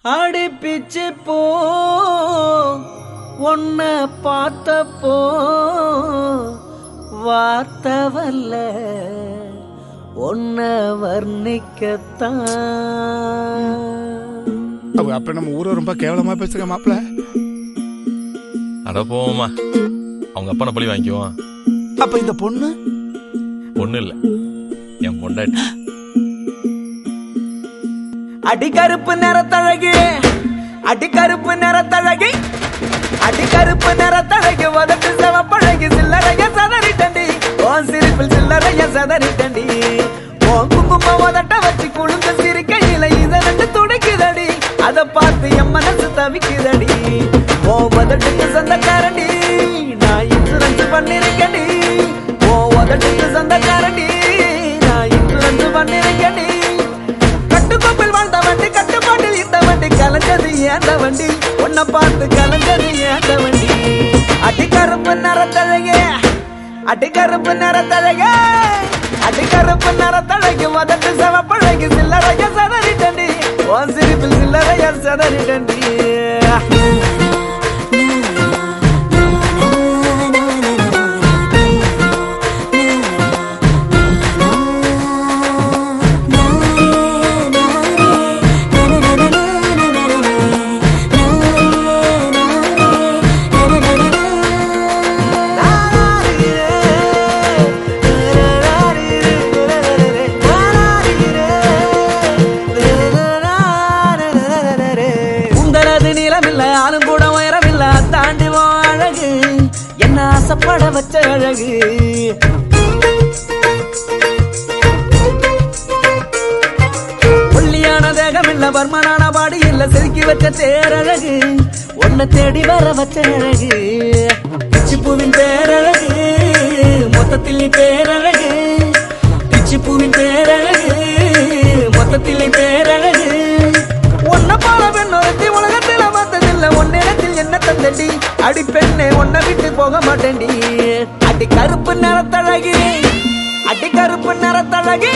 அடிப்பிச்சு போ உன்ன பார்த்தப்போ வார்த்தை வல்ல உன்னை வர்ணிக்கத்தான் அவ அப்ப நம்ம ஊரை ரொம்ப கேவலமா பேசுற மாப்பிள அட போவோமா அவங்க அப்பா பழி வாங்கிக்குவான் அப்ப இந்த பொண்ணு ஒண்ணு இல்ல என் பொண்டாட்டி அடிக்கருப்பு நிறத்தழகு அடிக்கருப்பு நிறத்தழகு அடிக்கருப்பு நிறத்தழகு உதட்டு செவப்பழகு சில்லறைய சதறிட்டண்டி உன் சிரிப்பில் சில்லறைய சதறிட்டண்டி உன் குங்கும உதட்ட வச்சு குழுந்து சிரிக்கையில இத ரெண்டு துடிக்குதடி அத பார்த்து என் மனசு தவிக்குதடி உன் உதட்டுக்கு சொந்தக்காரண்டி நான் இன்சூரன்ஸ் பண்ணிருக்கேன்டி உன் உதட்டுக்கு சொந்தக்காரண்டி நான் இன்சூரன்ஸ் பண்ணிருக்கேன்டி கட்டுக்கோப்பில் வாழ்ந்த வண்டி கட்டுப்பாட்டில் இந்த வண்டி கலஞ்சது ஏந்த வண்டி உன்னை பார்த்து கலஞ்சது ஏந்த வண்டி அடிக்கருப்பு நிறத்தழகே அடிக்கருப்பு நிறத்தழகே அடிக்கருப்பு நிறத்தழகு மதட்டு செவப்பழகு சில்லறைய சதறிட்டண்டி உன் சிரிப்பில் சில்லறைய சதறிட்டண்டி உங்களது நிலமில்ல ஆளும் கூட உயரமில்ல தாண்டி வா அழகு என்ன ஆசைப்பட வச்ச அழகு ஒல்லியான தேகம் இல்ல பர்மனான பாடி இல்ல செதுக்கி வச்ச தேரழகு உன்னை தேடி வர வச்ச அழகு பிச்சி பூவின் பேரழகு மொத்தத்தில் நீ பேரழகு பிச்சி பூவின் பேரழகு மொத்தத்தில் நீ பேரழகு உன்னை போல பெண்ணொருத்தி உலகத்தில் வந்ததில்ல உன்னிடத்தில் என்ன தந்தடி அடி பெண்ணே உன்னை விட்டு போக மாட்டேன்டி அடி கருப்பு நிறத்தழகு அடி கருப்பு நிறத்தழகு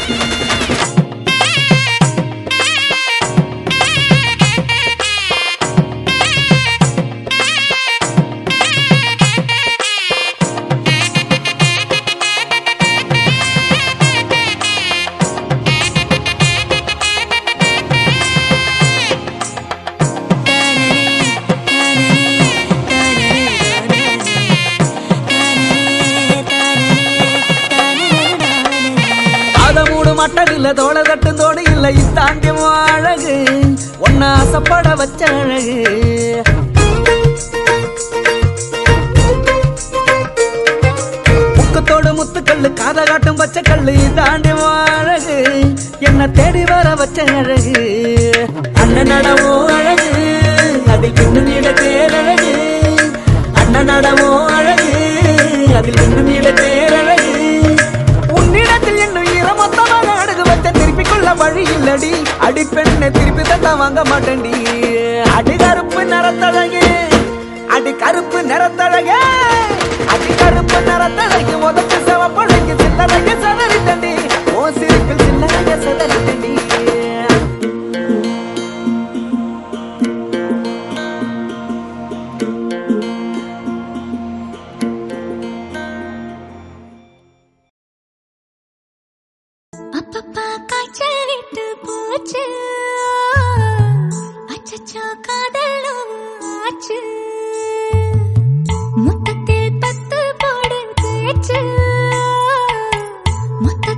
அத மூடு மட்டன் இல்ல தோள தட்டும் தோடு இல்ல இத்தாண்டி உன் அழகு உன்ன ஆசைப்பட வச்ச அழகு முக்கத்தோடு முத்துக்கல்லு காத காட்டும் பச்சை கல்லு தாண்டி உன் அழகு என்ன தேடி வர வச்ச அழகு அண்ணன் நடவோ அழகு அதில் இன்னும் நீட தேரழகு அண்ணன் நடவோ அழகு அதில் இன்னும் நீட தேரழகு உன்னிடத்தில் என்னும் ஈரம் மொத்தமாக அடகு வச்ச திருப்பிக் கொள்ள வழி இல்லடி அடி பெண்ணை திருப்பி தந்தா வாங்க மாட்டேன்டி அடி கருப்பு நிறத்தழகு அடி கருப்பு நிறத்தழகு அடி கருப்பு நிறத்தழகு முதச்சு செவப்பழகு சில்லறைய சதறிட்டண்டி ஓ சிரிப்பில் சில்லறைய சதறிட்டண்டி அப்பப்பா காய்ச்சல் விட்டு போச்சு அச்சச்சோ காதலும் ஆச்சு முத்தத்தில் பத்து போடு பேச்சு மொத்த